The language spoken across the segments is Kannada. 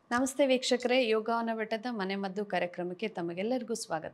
ನಮಸ್ತೆ ವೀಕ್ಷಕರೇ ಯೋಗವನ ಬೆಟ್ಟದ ಮನೆ ಮದ್ದು ಕಾರ್ಯಕ್ರಮಕ್ಕೆ ತಮಗೆಲ್ಲರಿಗೂ ಸ್ವಾಗತ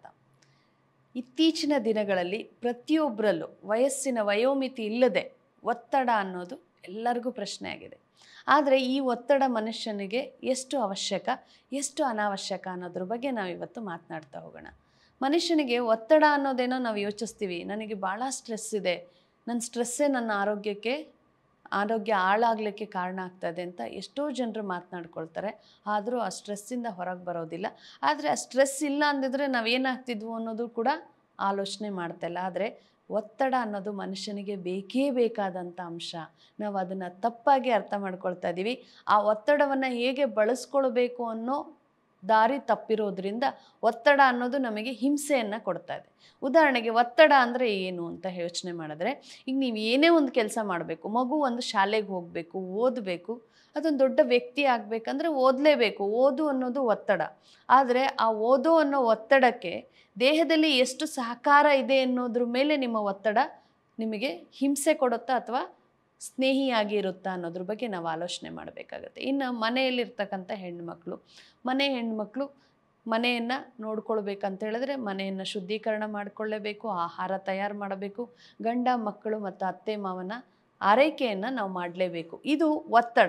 ಇತ್ತೀಚಿನ ದಿನಗಳಲ್ಲಿ ಪ್ರತಿಯೊಬ್ಬರಲ್ಲೂ ವಯಸ್ಸಿನ ವಯೋಮಿತಿ ಇಲ್ಲದೆ ಒತ್ತಡ ಅನ್ನೋದು ಎಲ್ಲರಿಗೂ ಪ್ರಶ್ನೆ ಆಗಿದೆ ಆದರೆ ಈ ಒತ್ತಡ ಮನುಷ್ಯನಿಗೆ ಎಷ್ಟು ಅವಶ್ಯಕ ಎಷ್ಟು ಅನಾವಶ್ಯಕ ಅನ್ನೋದ್ರ ಬಗ್ಗೆ ನಾವು ಇವತ್ತು ಮಾತನಾಡ್ತಾ ಹೋಗೋಣ ಮನುಷ್ಯನಿಗೆ ಒತ್ತಡ ಅನ್ನೋದೇನೋ ನಾವು ಯೋಚಿಸ್ತೀವಿ ನನಗೆ ಭಾಳ ಸ್ಟ್ರೆಸ್ ಇದೆ ನನ್ನ ಸ್ಟ್ರೆಸ್ಸೇ ನನ್ನ ಆರೋಗ್ಯಕ್ಕೆ ಆರೋಗ್ಯ ಹಾಳಾಗಲಿಕ್ಕೆ ಕಾರಣ ಆಗ್ತದೆ ಅಂತ ಎಷ್ಟೋ ಜನರು ಮಾತನಾಡ್ಕೊಳ್ತಾರೆ ಆದರೂ ಆ ಸ್ಟ್ರೆಸ್ಸಿಂದ ಹೊರಗೆ ಬರೋದಿಲ್ಲ ಆದರೆ ಆ ಸ್ಟ್ರೆಸ್ ಇಲ್ಲ ಅಂದಿದ್ರೆ ನಾವೇನಾಗ್ತಿದ್ವು ಅನ್ನೋದು ಕೂಡ ಆಲೋಚನೆ ಮಾಡ್ತಾಯಿಲ್ಲ ಆದರೆ ಒತ್ತಡ ಅನ್ನೋದು ಮನುಷ್ಯನಿಗೆ ಬೇಕೇ ಬೇಕಾದಂಥ ಅಂಶ ನಾವು ಅದನ್ನು ತಪ್ಪಾಗಿ ಅರ್ಥ ಮಾಡ್ಕೊಳ್ತಾ ಇದ್ದೀವಿ ಆ ಒತ್ತಡವನ್ನು ಹೇಗೆ ಬಳಸ್ಕೊಳ್ಬೇಕು ಅನ್ನೋ ದಾರಿ ತಪ್ಪಿರೋದ್ರಿಂದ ಒತ್ತಡ ಅನ್ನೋದು ನಮಗೆ ಹಿಂಸೆಯನ್ನು ಕೊಡ್ತಾ ಇದೆ ಉದಾಹರಣೆಗೆ ಒತ್ತಡ ಅಂದರೆ ಏನು ಅಂತ ಯೋಚನೆ ಮಾಡಿದ್ರೆ ಈಗ ನೀವು ಏನೇ ಒಂದು ಕೆಲಸ ಮಾಡಬೇಕು ಮಗು ಒಂದು ಶಾಲೆಗೆ ಹೋಗಬೇಕು ಓದಬೇಕು ಅದೊಂದು ದೊಡ್ಡ ವ್ಯಕ್ತಿ ಆಗಬೇಕಂದ್ರೆ ಓದಲೇಬೇಕು ಓದು ಅನ್ನೋದು ಒತ್ತಡ ಆದರೆ ಆ ಓದೋ ಅನ್ನೋ ಒತ್ತಡಕ್ಕೆ ದೇಹದಲ್ಲಿ ಎಷ್ಟು ಸಹಕಾರ ಇದೆ ಅನ್ನೋದ್ರ ಮೇಲೆ ನಿಮ್ಮ ಒತ್ತಡ ನಿಮಗೆ ಹಿಂಸೆ ಕೊಡುತ್ತಾ ಅಥವಾ ಸ್ನೇಹಿಯಾಗಿ ಇರುತ್ತಾ ಅನ್ನೋದ್ರ ಬಗ್ಗೆ ನಾವು ಆಲೋಚನೆ ಮಾಡಬೇಕಾಗತ್ತೆ ಇನ್ನು ಮನೆಯಲ್ಲಿರ್ತಕ್ಕಂಥ ಹೆಣ್ಮಕ್ಳು ಮನೆ ಹೆಣ್ಮಕ್ಳು ಮನೆಯನ್ನು ನೋಡ್ಕೊಳ್ಬೇಕಂತ ಹೇಳಿದ್ರೆ ಮನೆಯನ್ನು ಶುದ್ಧೀಕರಣ ಮಾಡಿಕೊಳ್ಳೇಬೇಕು ಆಹಾರ ತಯಾರು ಮಾಡಬೇಕು ಗಂಡ ಮಕ್ಕಳು ಮತ್ತು ಅತ್ತೆ ಮಾವನ ಆರೈಕೆಯನ್ನು ನಾವು ಮಾಡಲೇಬೇಕು ಇದು ಒತ್ತಡ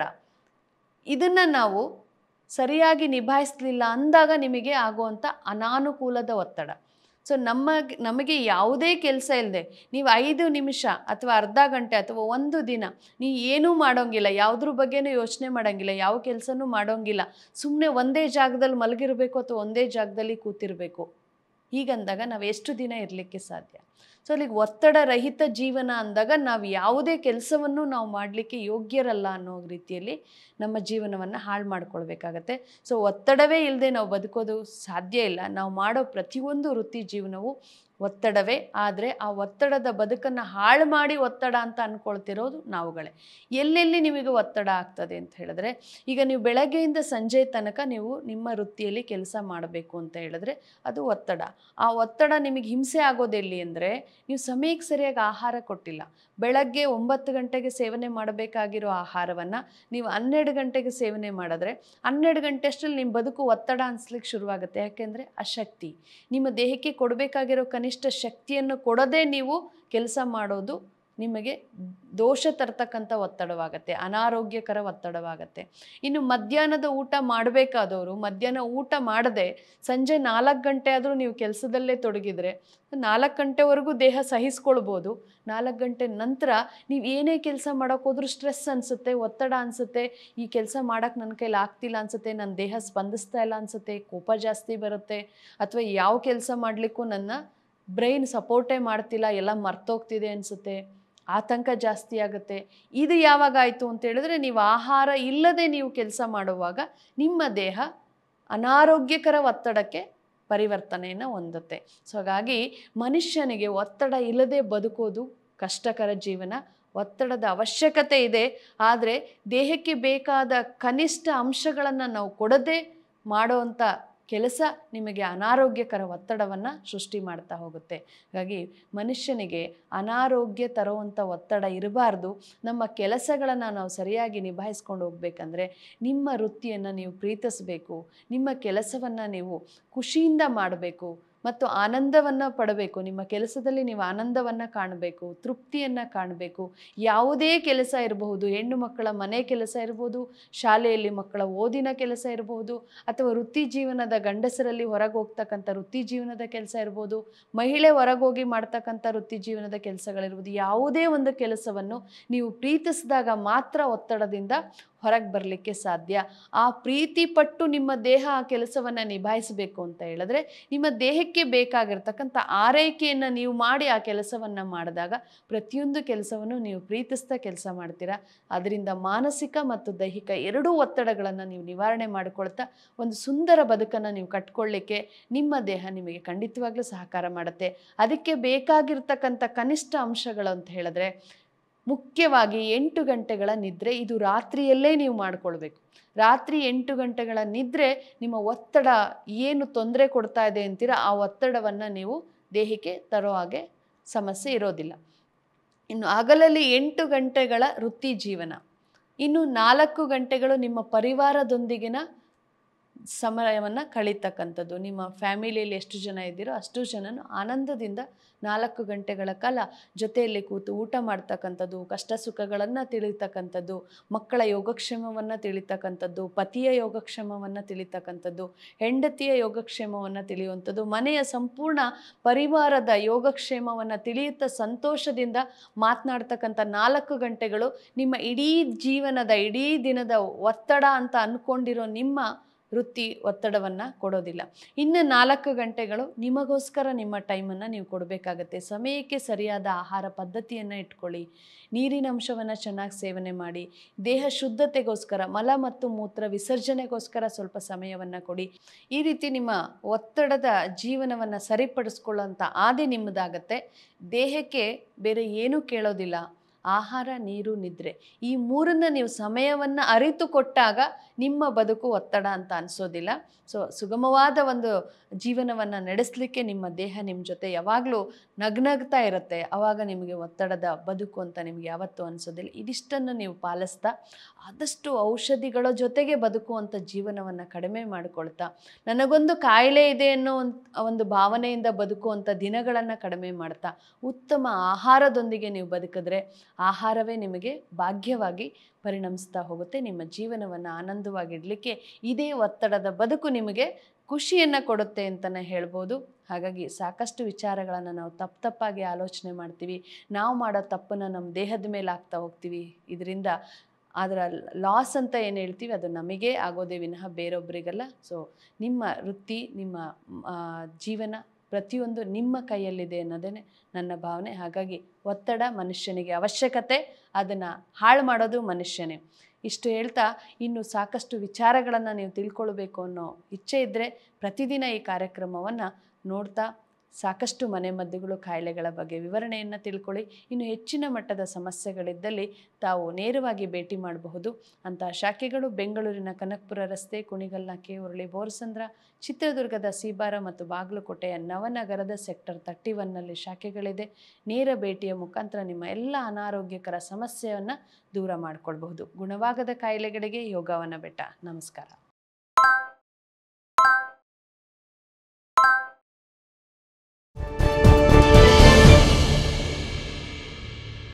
ಇದನ್ನು ನಾವು ಸರಿಯಾಗಿ ನಿಭಾಯಿಸಲಿಲ್ಲ ಅಂದಾಗ ನಿಮಗೆ ಆಗುವಂಥ ಅನಾನುಕೂಲದ ಒತ್ತಡ ಸೊ ನಮ್ಮ ನಮಗೆ ಯಾವುದೇ ಕೆಲಸ ಇಲ್ಲದೆ ನೀವು ಐದು ನಿಮಿಷ ಅಥವಾ ಅರ್ಧ ಗಂಟೆ ಅಥವಾ ಒಂದು ದಿನ ನೀವು ಏನೂ ಮಾಡೋಂಗಿಲ್ಲ ಯಾವುದ್ರ ಬಗ್ಗೆನೂ ಯೋಚನೆ ಮಾಡೋಂಗಿಲ್ಲ ಯಾವ ಕೆಲಸನೂ ಮಾಡೋಂಗಿಲ್ಲ ಸುಮ್ಮನೆ ಒಂದೇ ಜಾಗದಲ್ಲಿ ಮಲಗಿರಬೇಕು ಅಥವಾ ಒಂದೇ ಜಾಗದಲ್ಲಿ ಕೂತಿರಬೇಕು ಹೀಗಂದಾಗ ನಾವು ಎಷ್ಟು ದಿನ ಇರಲಿಕ್ಕೆ ಸಾಧ್ಯ ಸೊ ಅಲ್ಲಿಗೆ ಒತ್ತಡ ರಹಿತ ಜೀವನ ಅಂದಾಗ ನಾವು ಯಾವುದೇ ಕೆಲಸವನ್ನು ನಾವು ಮಾಡಲಿಕ್ಕೆ ಯೋಗ್ಯರಲ್ಲ ಅನ್ನೋ ರೀತಿಯಲ್ಲಿ ನಮ್ಮ ಜೀವನವನ್ನು ಹಾಳು ಮಾಡ್ಕೊಳ್ಬೇಕಾಗತ್ತೆ ಸೊ ಒತ್ತಡವೇ ಇಲ್ಲದೆ ನಾವು ಬದುಕೋದು ಸಾಧ್ಯ ಇಲ್ಲ ನಾವು ಮಾಡೋ ಪ್ರತಿಯೊಂದು ವೃತ್ತಿ ಜೀವನವು ಒತ್ತಡವೇ ಆದರೆ ಆ ಒತ್ತಡದ ಬದುಕನ್ನು ಹಾಳು ಮಾಡಿ ಒತ್ತಡ ಅಂತ ಅಂದ್ಕೊಳ್ತಿರೋದು ನಾವುಗಳೇ ಎಲ್ಲೆಲ್ಲಿ ನಿಮಗೆ ಒತ್ತಡ ಆಗ್ತದೆ ಅಂತ ಹೇಳಿದ್ರೆ ಈಗ ನೀವು ಬೆಳಗ್ಗೆಯಿಂದ ಸಂಜೆ ತನಕ ನೀವು ನಿಮ್ಮ ವೃತ್ತಿಯಲ್ಲಿ ಕೆಲಸ ಮಾಡಬೇಕು ಅಂತ ಹೇಳಿದ್ರೆ ಅದು ಒತ್ತಡ ಆ ಒತ್ತಡ ನಿಮಗೆ ಹಿಂಸೆ ಆಗೋದೆಲ್ಲಿ ಅಂದರೆ ನೀವು ಸಮಯಕ್ಕೆ ಸರಿಯಾಗಿ ಆಹಾರ ಕೊಟ್ಟಿಲ್ಲ ಬೆಳಗ್ಗೆ ಒಂಬತ್ತು ಗಂಟೆಗೆ ಸೇವನೆ ಮಾಡಬೇಕಾಗಿರೋ ಆಹಾರವನ್ನು ನೀವು ಹನ್ನೆರಡು ಗಂಟೆಗೆ ಸೇವನೆ ಮಾಡಿದ್ರೆ ಹನ್ನೆರಡು ಗಂಟೆ ಅಷ್ಟರಲ್ಲಿ ನಿಮ್ಮ ಬದುಕು ಒತ್ತಡ ಅನಿಸ್ಲಿಕ್ಕೆ ಶುರುವಾಗುತ್ತೆ ಯಾಕೆಂದರೆ ಅಶಕ್ತಿ ನಿಮ್ಮ ದೇಹಕ್ಕೆ ಕೊಡಬೇಕಾಗಿರೋ ಕನಿಷ್ಠ ಶಕ್ತಿಯನ್ನು ಕೊಡದೆ ನೀವು ಕೆಲಸ ಮಾಡೋದು ನಿಮಗೆ ದೋಷ ತರ್ತಕ್ಕಂಥ ಒತ್ತಡವಾಗತ್ತೆ ಅನಾರೋಗ್ಯಕರ ಒತ್ತಡವಾಗತ್ತೆ ಇನ್ನು ಮಧ್ಯಾಹ್ನದ ಊಟ ಮಾಡಬೇಕಾದವರು ಮಧ್ಯಾಹ್ನ ಊಟ ಮಾಡದೆ ಸಂಜೆ ನಾಲ್ಕು ಗಂಟೆ ಆದರೂ ನೀವು ಕೆಲಸದಲ್ಲೇ ತೊಡಗಿದ್ರೆ ನಾಲ್ಕು ಗಂಟೆವರೆಗೂ ದೇಹ ಸಹಿಸ್ಕೊಳ್ಬೋದು ನಾಲ್ಕು ಗಂಟೆ ನಂತರ ನೀವು ಏನೇ ಕೆಲಸ ಮಾಡೋಕೆ ಹೋದ್ರೂ ಸ್ಟ್ರೆಸ್ ಅನಿಸುತ್ತೆ ಒತ್ತಡ ಅನಿಸುತ್ತೆ ಈ ಕೆಲಸ ಮಾಡೋಕ್ಕೆ ನನ್ನ ಕೈಲಿ ಆಗ್ತಿಲ್ಲ ಅನಿಸುತ್ತೆ ನನ್ನ ದೇಹ ಸ್ಪಂದಿಸ್ತಾ ಇಲ್ಲ ಅನಿಸುತ್ತೆ ಕೋಪ ಜಾಸ್ತಿ ಬರುತ್ತೆ ಅಥವಾ ಯಾವ ಕೆಲಸ ಮಾಡಲಿಕ್ಕೂ ನನ್ನ ಬ್ರೈನ್ ಸಪೋರ್ಟೇ ಮಾಡ್ತಿಲ್ಲ ಎಲ್ಲ ಮರ್ತೋಗ್ತಿದೆ ಅನಿಸುತ್ತೆ ಆತಂಕ ಜಾಸ್ತಿ ಆಗುತ್ತೆ ಇದು ಯಾವಾಗ ಆಯಿತು ಅಂತ ಹೇಳಿದ್ರೆ ನೀವು ಆಹಾರ ಇಲ್ಲದೆ ನೀವು ಕೆಲಸ ಮಾಡುವಾಗ ನಿಮ್ಮ ದೇಹ ಅನಾರೋಗ್ಯಕರ ಒತ್ತಡಕ್ಕೆ ಪರಿವರ್ತನೆಯನ್ನು ಹೊಂದುತ್ತೆ ಸೊ ಹಾಗಾಗಿ ಮನುಷ್ಯನಿಗೆ ಒತ್ತಡ ಇಲ್ಲದೆ ಬದುಕೋದು ಕಷ್ಟಕರ ಜೀವನ ಒತ್ತಡದ ಅವಶ್ಯಕತೆ ಇದೆ ಆದರೆ ದೇಹಕ್ಕೆ ಬೇಕಾದ ಕನಿಷ್ಠ ಅಂಶಗಳನ್ನು ನಾವು ಕೊಡದೆ ಮಾಡೋವಂಥ ಕೆಲಸ ನಿಮಗೆ ಅನಾರೋಗ್ಯಕರ ಒತ್ತಡವನ್ನು ಸೃಷ್ಟಿ ಮಾಡ್ತಾ ಹೋಗುತ್ತೆ ಹಾಗಾಗಿ ಮನುಷ್ಯನಿಗೆ ಅನಾರೋಗ್ಯ ತರುವಂಥ ಒತ್ತಡ ಇರಬಾರ್ದು ನಮ್ಮ ಕೆಲಸಗಳನ್ನು ನಾವು ಸರಿಯಾಗಿ ನಿಭಾಯಿಸ್ಕೊಂಡು ಹೋಗ್ಬೇಕಂದ್ರೆ ನಿಮ್ಮ ವೃತ್ತಿಯನ್ನು ನೀವು ಪ್ರೀತಿಸಬೇಕು ನಿಮ್ಮ ಕೆಲಸವನ್ನು ನೀವು ಖುಷಿಯಿಂದ ಮಾಡಬೇಕು ಮತ್ತು ಆನಂದವನ್ನು ಪಡಬೇಕು ನಿಮ್ಮ ಕೆಲಸದಲ್ಲಿ ನೀವು ಆನಂದವನ್ನು ಕಾಣಬೇಕು ತೃಪ್ತಿಯನ್ನು ಕಾಣಬೇಕು ಯಾವುದೇ ಕೆಲಸ ಇರಬಹುದು ಹೆಣ್ಣು ಮಕ್ಕಳ ಮನೆ ಕೆಲಸ ಇರ್ಬೋದು ಶಾಲೆಯಲ್ಲಿ ಮಕ್ಕಳ ಓದಿನ ಕೆಲಸ ಇರಬಹುದು ಅಥವಾ ವೃತ್ತಿ ಜೀವನದ ಗಂಡಸರಲ್ಲಿ ಹೊರಗೆ ಹೋಗ್ತಕ್ಕಂಥ ವೃತ್ತಿ ಜೀವನದ ಕೆಲಸ ಇರ್ಬೋದು ಮಹಿಳೆ ಹೊರಗೋಗಿ ಮಾಡ್ತಕ್ಕಂಥ ವೃತ್ತಿ ಜೀವನದ ಕೆಲಸಗಳಿರ್ಬೋದು ಯಾವುದೇ ಒಂದು ಕೆಲಸವನ್ನು ನೀವು ಪ್ರೀತಿಸಿದಾಗ ಮಾತ್ರ ಒತ್ತಡದಿಂದ ಹೊರಗೆ ಬರಲಿಕ್ಕೆ ಸಾಧ್ಯ ಆ ಪ್ರೀತಿ ಪಟ್ಟು ನಿಮ್ಮ ದೇಹ ಆ ಕೆಲಸವನ್ನು ನಿಭಾಯಿಸಬೇಕು ಅಂತ ಹೇಳಿದ್ರೆ ನಿಮ್ಮ ದೇಹಕ್ಕೆ ಬೇಕಾಗಿರ್ತಕ್ಕಂಥ ಆರೈಕೆಯನ್ನು ನೀವು ಮಾಡಿ ಆ ಕೆಲಸವನ್ನು ಮಾಡಿದಾಗ ಪ್ರತಿಯೊಂದು ಕೆಲಸವನ್ನು ನೀವು ಪ್ರೀತಿಸ್ತಾ ಕೆಲಸ ಮಾಡ್ತೀರಾ ಅದರಿಂದ ಮಾನಸಿಕ ಮತ್ತು ದೈಹಿಕ ಎರಡೂ ಒತ್ತಡಗಳನ್ನು ನೀವು ನಿವಾರಣೆ ಮಾಡಿಕೊಳ್ತಾ ಒಂದು ಸುಂದರ ಬದುಕನ್ನು ನೀವು ಕಟ್ಕೊಳ್ಳಿಕ್ಕೆ ನಿಮ್ಮ ದೇಹ ನಿಮಗೆ ಖಂಡಿತವಾಗ್ಲೂ ಸಹಕಾರ ಮಾಡುತ್ತೆ ಅದಕ್ಕೆ ಬೇಕಾಗಿರ್ತಕ್ಕಂಥ ಕನಿಷ್ಠ ಅಂಶಗಳು ಅಂತ ಹೇಳಿದ್ರೆ ಮುಖ್ಯವಾಗಿ ಎಂಟು ಗಂಟೆಗಳ ನಿದ್ರೆ ಇದು ರಾತ್ರಿಯಲ್ಲೇ ನೀವು ಮಾಡಿಕೊಳ್ಬೇಕು ರಾತ್ರಿ ಎಂಟು ಗಂಟೆಗಳ ನಿದ್ರೆ ನಿಮ್ಮ ಒತ್ತಡ ಏನು ತೊಂದರೆ ಕೊಡ್ತಾ ಇದೆ ಅಂತೀರ ಆ ಒತ್ತಡವನ್ನು ನೀವು ದೇಹಕ್ಕೆ ತರೋ ಹಾಗೆ ಸಮಸ್ಯೆ ಇರೋದಿಲ್ಲ ಇನ್ನು ಹಗಲಲ್ಲಿ ಎಂಟು ಗಂಟೆಗಳ ವೃತ್ತಿ ಜೀವನ ಇನ್ನು ನಾಲ್ಕು ಗಂಟೆಗಳು ನಿಮ್ಮ ಪರಿವಾರದೊಂದಿಗಿನ ಸಮಯವನ್ನು ಕಳೀತಕ್ಕಂಥದ್ದು ನಿಮ್ಮ ಫ್ಯಾಮಿಲಿಯಲ್ಲಿ ಎಷ್ಟು ಜನ ಇದ್ದೀರೋ ಅಷ್ಟು ಜನನು ಆನಂದದಿಂದ ನಾಲ್ಕು ಗಂಟೆಗಳ ಕಾಲ ಜೊತೆಯಲ್ಲಿ ಕೂತು ಊಟ ಮಾಡ್ತಕ್ಕಂಥದ್ದು ಕಷ್ಟ ಸುಖಗಳನ್ನು ತಿಳಿತಕ್ಕಂಥದ್ದು ಮಕ್ಕಳ ಯೋಗಕ್ಷೇಮವನ್ನು ತಿಳಿತಕ್ಕಂಥದ್ದು ಪತಿಯ ಯೋಗಕ್ಷೇಮವನ್ನು ತಿಳಿತಕ್ಕಂಥದ್ದು ಹೆಂಡತಿಯ ಯೋಗಕ್ಷೇಮವನ್ನು ತಿಳಿಯುವಂಥದ್ದು ಮನೆಯ ಸಂಪೂರ್ಣ ಪರಿವಾರದ ಯೋಗಕ್ಷೇಮವನ್ನು ತಿಳಿಯುತ್ತಾ ಸಂತೋಷದಿಂದ ಮಾತನಾಡ್ತಕ್ಕಂಥ ನಾಲ್ಕು ಗಂಟೆಗಳು ನಿಮ್ಮ ಇಡೀ ಜೀವನದ ಇಡೀ ದಿನದ ಒತ್ತಡ ಅಂತ ಅಂದ್ಕೊಂಡಿರೋ ನಿಮ್ಮ ವೃತ್ತಿ ಒತ್ತಡವನ್ನು ಕೊಡೋದಿಲ್ಲ ಇನ್ನು ನಾಲ್ಕು ಗಂಟೆಗಳು ನಿಮಗೋಸ್ಕರ ನಿಮ್ಮ ಟೈಮನ್ನು ನೀವು ಕೊಡಬೇಕಾಗತ್ತೆ ಸಮಯಕ್ಕೆ ಸರಿಯಾದ ಆಹಾರ ಪದ್ಧತಿಯನ್ನು ಇಟ್ಕೊಳ್ಳಿ ನೀರಿನ ಅಂಶವನ್ನು ಚೆನ್ನಾಗಿ ಸೇವನೆ ಮಾಡಿ ದೇಹ ಶುದ್ಧತೆಗೋಸ್ಕರ ಮಲ ಮತ್ತು ಮೂತ್ರ ವಿಸರ್ಜನೆಗೋಸ್ಕರ ಸ್ವಲ್ಪ ಸಮಯವನ್ನು ಕೊಡಿ ಈ ರೀತಿ ನಿಮ್ಮ ಒತ್ತಡದ ಜೀವನವನ್ನು ಸರಿಪಡಿಸ್ಕೊಳ್ಳೋಂಥ ಆದಿ ನಿಮ್ಮದಾಗತ್ತೆ ದೇಹಕ್ಕೆ ಬೇರೆ ಏನೂ ಕೇಳೋದಿಲ್ಲ ಆಹಾರ ನೀರು ನಿದ್ರೆ ಈ ಮೂರನ್ನ ನೀವು ಸಮಯವನ್ನು ಅರಿತು ಕೊಟ್ಟಾಗ ನಿಮ್ಮ ಬದುಕು ಒತ್ತಡ ಅಂತ ಅನಿಸೋದಿಲ್ಲ ಸೊ ಸುಗಮವಾದ ಒಂದು ಜೀವನವನ್ನು ನಡೆಸಲಿಕ್ಕೆ ನಿಮ್ಮ ದೇಹ ನಿಮ್ಮ ಜೊತೆ ಯಾವಾಗಲೂ ನಗ್ನಗ್ತಾ ಇರುತ್ತೆ ಆವಾಗ ನಿಮಗೆ ಒತ್ತಡದ ಬದುಕು ಅಂತ ನಿಮಗೆ ಯಾವತ್ತೂ ಅನಿಸೋದಿಲ್ಲ ಇದಿಷ್ಟನ್ನು ನೀವು ಪಾಲಿಸ್ತಾ ಆದಷ್ಟು ಔಷಧಿಗಳ ಜೊತೆಗೆ ಬದುಕುವಂಥ ಜೀವನವನ್ನು ಕಡಿಮೆ ಮಾಡಿಕೊಳ್ತಾ ನನಗೊಂದು ಕಾಯಿಲೆ ಇದೆ ಅನ್ನೋ ಒಂದು ಒಂದು ಭಾವನೆಯಿಂದ ಬದುಕುವಂಥ ದಿನಗಳನ್ನು ಕಡಿಮೆ ಮಾಡ್ತಾ ಉತ್ತಮ ಆಹಾರದೊಂದಿಗೆ ನೀವು ಬದುಕಿದ್ರೆ ಆಹಾರವೇ ನಿಮಗೆ ಭಾಗ್ಯವಾಗಿ ಪರಿಣಮಿಸ್ತಾ ಹೋಗುತ್ತೆ ನಿಮ್ಮ ಜೀವನವನ್ನು ಆನಂದವಾಗಿಡಲಿಕ್ಕೆ ಇದೇ ಒತ್ತಡದ ಬದುಕು ನಿಮಗೆ ಖುಷಿಯನ್ನು ಕೊಡುತ್ತೆ ಅಂತಲೇ ಹೇಳ್ಬೋದು ಹಾಗಾಗಿ ಸಾಕಷ್ಟು ವಿಚಾರಗಳನ್ನು ನಾವು ತಪ್ಪು ತಪ್ಪಾಗಿ ಆಲೋಚನೆ ಮಾಡ್ತೀವಿ ನಾವು ಮಾಡೋ ತಪ್ಪನ್ನು ನಮ್ಮ ದೇಹದ ಮೇಲೆ ಆಗ್ತಾ ಹೋಗ್ತೀವಿ ಇದರಿಂದ ಅದರ ಲಾಸ್ ಅಂತ ಏನು ಹೇಳ್ತೀವಿ ಅದು ನಮಗೇ ಆಗೋದೇ ವಿನಃ ಬೇರೊಬ್ಬರಿಗಲ್ಲ ಸೊ ನಿಮ್ಮ ವೃತ್ತಿ ನಿಮ್ಮ ಆ, ಜೀವನ ಪ್ರತಿಯೊಂದು ನಿಮ್ಮ ಕೈಯಲ್ಲಿದೆ ಅನ್ನೋದೇ ನನ್ನ ಭಾವನೆ ಹಾಗಾಗಿ ಒತ್ತಡ ಮನುಷ್ಯನಿಗೆ ಅವಶ್ಯಕತೆ ಅದನ್ನು ಹಾಳು ಮಾಡೋದು ಮನುಷ್ಯನೇ ಇಷ್ಟು ಹೇಳ್ತಾ ಇನ್ನು ಸಾಕಷ್ಟು ವಿಚಾರಗಳನ್ನು ನೀವು ತಿಳ್ಕೊಳ್ಬೇಕು ಅನ್ನೋ ಇಚ್ಛೆ ಇದ್ದರೆ ಪ್ರತಿದಿನ ಈ ಕಾರ್ಯಕ್ರಮವನ್ನು ನೋಡ್ತಾ ಸಾಕಷ್ಟು ಮನೆಮದ್ದುಗಳು ಕಾಯಿಲೆಗಳ ಬಗ್ಗೆ ವಿವರಣೆಯನ್ನು ತಿಳ್ಕೊಳ್ಳಿ ಇನ್ನು ಹೆಚ್ಚಿನ ಮಟ್ಟದ ಸಮಸ್ಯೆಗಳಿದ್ದಲ್ಲಿ ತಾವು ನೇರವಾಗಿ ಭೇಟಿ ಮಾಡಬಹುದು ಅಂತಹ ಶಾಖೆಗಳು ಬೆಂಗಳೂರಿನ ಕನಕಪುರ ರಸ್ತೆ ಕುಣಿಗಲ್ನಾಕೆ ಉರುಳಿ ಬೋರ್ಸಂದ್ರ ಚಿತ್ರದುರ್ಗದ ಸೀಬಾರ ಮತ್ತು ಬಾಗಲಕೋಟೆಯ ನವನಗರದ ಸೆಕ್ಟರ್ ತರ್ಟಿ ಒನ್ನಲ್ಲಿ ಶಾಖೆಗಳಿದೆ ನೇರ ಭೇಟಿಯ ಮುಖಾಂತರ ನಿಮ್ಮ ಎಲ್ಲ ಅನಾರೋಗ್ಯಕರ ಸಮಸ್ಯೆಯನ್ನು ದೂರ ಮಾಡಿಕೊಳ್ಬಹುದು ಗುಣವಾಗದ ಕಾಯಿಲೆಗಳಿಗೆ ಯೋಗವನ ಬೆಟ್ಟ ನಮಸ್ಕಾರ